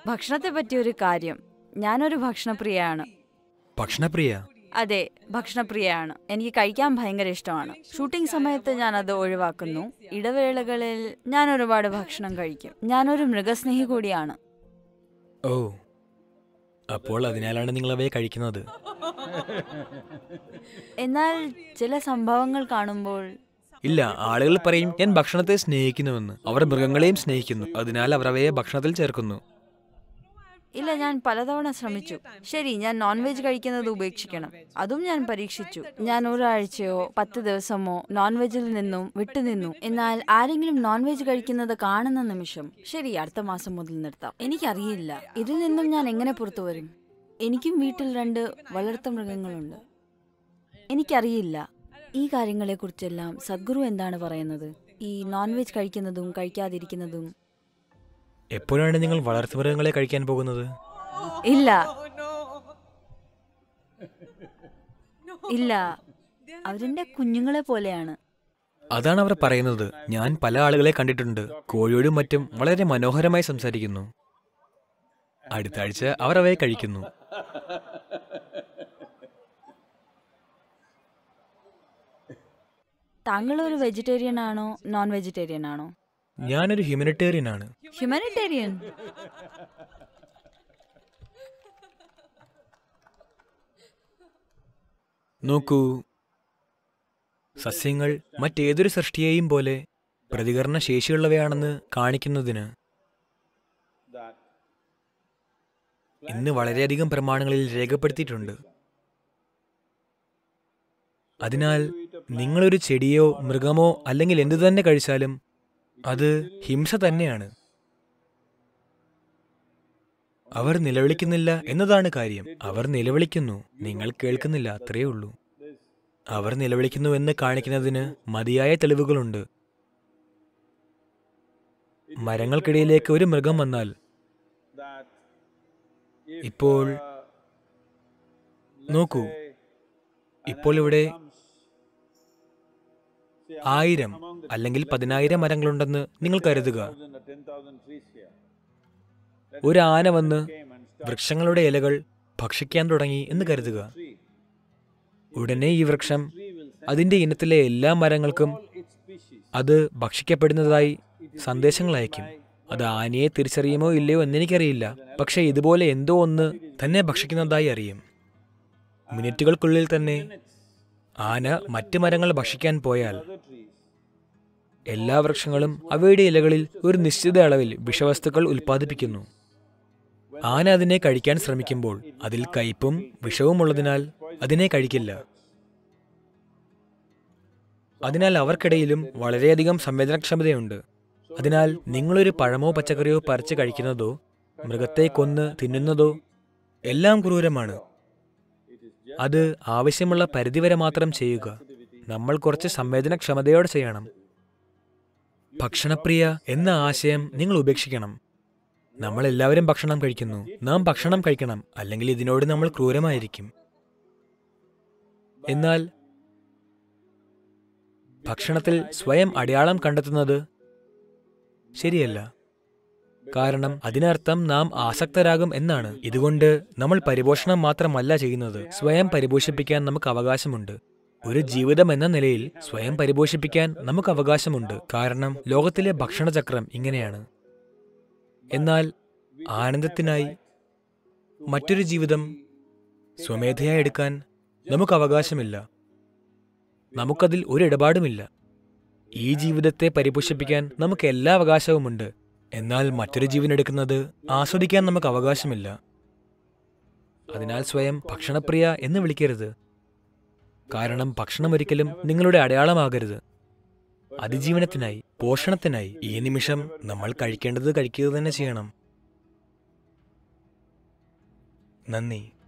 ഭക്ഷണത്തെ പറ്റിയ ഒരു കാര്യം ഞാനൊരു ഭക്ഷണപ്രിയയാണ് ഭക്ഷണപ്രിയ അതെ ഭക്ഷണപ്രിയയാണ് എനിക്ക് കഴിക്കാൻ ഭയങ്കര ഇഷ്ടമാണ് ഷൂട്ടിംഗ് സമയത്ത് ഞാൻ അത് ഒഴിവാക്കുന്നു ഇടവേളകളിൽ ഞാൻ ഒരുപാട് ഭക്ഷണം കഴിക്കും ഞാനൊരു മൃഗസ്നേഹി കൂടിയാണ് ഓ അപ്പോൾ അതിനാലാണ് നിങ്ങൾ അവയെ കഴിക്കുന്നത് എന്നാൽ ചില സംഭവങ്ങൾ കാണുമ്പോൾ ഇല്ല ആളുകൾ പറയും ഞാൻ ഭക്ഷണത്തെ സ്നേഹിക്കുന്നുവെന്ന് അവർ മൃഗങ്ങളെയും സ്നേഹിക്കുന്നു അതിനാൽ അവർ അവയെ ഭക്ഷണത്തിൽ ചേർക്കുന്നു ഇല്ല ഞാൻ പലതവണ ശ്രമിച്ചു ശരി ഞാൻ നോൺ വെജ് കഴിക്കുന്നത് ഉപേക്ഷിക്കണം അതും ഞാൻ പരീക്ഷിച്ചു ഞാൻ ഒരാഴ്ചയോ പത്ത് ദിവസമോ നോൺ വെജിൽ നിന്നും വിട്ടുനിന്നു എന്നാൽ ആരെങ്കിലും നോൺ വെജ് കഴിക്കുന്നത് കാണുന്ന നിമിഷം ശരി അടുത്ത മാസം മുതൽ നിർത്താം എനിക്കറിയില്ല ഇതിൽ നിന്നും ഞാൻ എങ്ങനെ പുറത്തു വരും എനിക്കും വീട്ടിൽ രണ്ട് വളർത്ത മൃഗങ്ങളുണ്ട് എനിക്കറിയില്ല ഈ കാര്യങ്ങളെക്കുറിച്ചെല്ലാം സദ്ഗുരു എന്താണ് പറയുന്നത് ഈ നോൺ വെജ് കഴിക്കുന്നതും കഴിക്കാതിരിക്കുന്നതും എപ്പോഴാണ് നിങ്ങൾ വളർത്തുമൃഗങ്ങളെ കഴിക്കാൻ പോകുന്നത് ഇല്ല ഇല്ല അവരെന്റെ കുഞ്ഞുങ്ങളെ പോലെയാണ് അതാണ് അവർ പറയുന്നത് ഞാൻ പല ആളുകളെ കണ്ടിട്ടുണ്ട് കോഴിയോടും മറ്റും വളരെ മനോഹരമായി സംസാരിക്കുന്നു അടുത്ത ആഴ്ച അവർ അവയെ കഴിക്കുന്നു താങ്കൾ ഒരു വെജിറ്റേറിയൻ ആണോ നോൺ വെജിറ്റേറിയൻ ആണോ ഞാനൊരു ഹ്യൂമനിറ്റേറിയൻ ആണ് ഹ്യൂമാനിറ്റേറിയൻ നോക്കൂ സസ്യങ്ങൾ മറ്റേതൊരു സൃഷ്ടിയെയും പോലെ പ്രതികരണ ശേഷിയുള്ളവയാണെന്ന് കാണിക്കുന്നതിന് ഇന്ന് വളരെയധികം പ്രമാണങ്ങളിൽ രേഖപ്പെടുത്തിയിട്ടുണ്ട് അതിനാൽ നിങ്ങളൊരു ചെടിയോ മൃഗമോ അല്ലെങ്കിൽ എന്തു തന്നെ കഴിച്ചാലും അത് ഹിംസ തന്നെയാണ് അവർ നിലവിളിക്കുന്നില്ല എന്നതാണ് കാര്യം അവർ നിലവിളിക്കുന്നു നിങ്ങൾ കേൾക്കുന്നില്ല അത്രയേ ഉള്ളൂ അവർ നിലവിളിക്കുന്നു എന്ന് കാണിക്കുന്നതിന് മതിയായ തെളിവുകളുണ്ട് മരങ്ങൾക്കിടയിലേക്ക് ഒരു മൃഗം വന്നാൽ ഇപ്പോൾ നോക്കൂ ഇപ്പോൾ ഇവിടെ ആയിരം അല്ലെങ്കിൽ പതിനായിരം മരങ്ങളുണ്ടെന്ന് നിങ്ങൾ കരുതുക ഒരു ആന വന്ന് വൃക്ഷങ്ങളുടെ ഇലകൾ ഭക്ഷിക്കാൻ തുടങ്ങി എന്ന് കരുതുക ഉടനെ ഈ വൃക്ഷം അതിന്റെ ഇനത്തിലെ എല്ലാ മരങ്ങൾക്കും അത് ഭക്ഷിക്കപ്പെടുന്നതായി സന്ദേശങ്ങൾ അയക്കും അത് ആനയെ തിരിച്ചറിയുമോ ഇല്ലയോ എന്നെനിക്കറിയില്ല പക്ഷെ ഇതുപോലെ എന്തോ ഒന്ന് തന്നെ ഭക്ഷിക്കുന്നതായി അറിയും മിനിറ്റുകൾക്കുള്ളിൽ തന്നെ ആന മറ്റ് മരങ്ങൾ ഭക്ഷിക്കാൻ പോയാൽ എല്ലാ വൃക്ഷങ്ങളും അവയുടെ ഇലകളിൽ ഒരു നിശ്ചിത അളവിൽ വിഷവസ്തുക്കൾ ഉൽപ്പാദിപ്പിക്കുന്നു ആന അതിനെ കഴിക്കാൻ ശ്രമിക്കുമ്പോൾ അതിൽ കയ്പും വിഷവും ഉള്ളതിനാൽ അതിനെ കഴിക്കില്ല അതിനാൽ അവർക്കിടയിലും വളരെയധികം സംവേദനക്ഷമതയുണ്ട് അതിനാൽ നിങ്ങളൊരു പഴമോ പച്ചക്കറിയോ പറിച്ച് കഴിക്കുന്നതോ മൃഗത്തെ കൊന്ന് തിന്നുന്നതോ എല്ലാം ക്രൂരമാണ് അത് ആവശ്യമുള്ള പരിധിവരെ മാത്രം ചെയ്യുക നമ്മൾ കുറച്ച് സംവേദനക്ഷമതയോടെ ചെയ്യണം ഭക്ഷണപ്രിയ എന്ന ആശയം നിങ്ങൾ ഉപേക്ഷിക്കണം നമ്മൾ എല്ലാവരും ഭക്ഷണം കഴിക്കുന്നു നാം ഭക്ഷണം കഴിക്കണം അല്ലെങ്കിൽ ഇതിനോട് നമ്മൾ ക്രൂരമായിരിക്കും എന്നാൽ ഭക്ഷണത്തിൽ സ്വയം അടയാളം കണ്ടെത്തുന്നത് ശരിയല്ല കാരണം അതിനർത്ഥം നാം ആസക്തരാകും എന്നാണ് ഇതുകൊണ്ട് നമ്മൾ പരിപോഷണം മാത്രമല്ല ചെയ്യുന്നത് സ്വയം പരിപോഷിപ്പിക്കാൻ നമുക്ക് അവകാശമുണ്ട് ഒരു ജീവിതം എന്ന നിലയിൽ സ്വയം പരിപോഷിപ്പിക്കാൻ നമുക്ക് അവകാശമുണ്ട് കാരണം ലോകത്തിലെ ഭക്ഷണചക്രം ഇങ്ങനെയാണ് എന്നാൽ ആനന്ദത്തിനായി മറ്റൊരു ജീവിതം സ്വമേധയായി എടുക്കാൻ നമുക്ക് അവകാശമില്ല നമുക്കതിൽ ഒരു ഇടപാടുമില്ല ഈ ജീവിതത്തെ പരിപോഷിപ്പിക്കാൻ നമുക്ക് എല്ലാ അവകാശവുമുണ്ട് എന്നാൽ മറ്റൊരു ജീവൻ എടുക്കുന്നത് ആസ്വദിക്കാൻ നമുക്ക് അവകാശമില്ല അതിനാൽ സ്വയം ഭക്ഷണപ്രിയ എന്ന് വിളിക്കരുത് കാരണം ഭക്ഷണം ഒരിക്കലും നിങ്ങളുടെ അടയാളമാകരുത് അതിജീവനത്തിനായി പോഷണത്തിനായി ഈ നിമിഷം നമ്മൾ കഴിക്കേണ്ടത് കഴിക്കുക തന്നെ ചെയ്യണം നന്ദി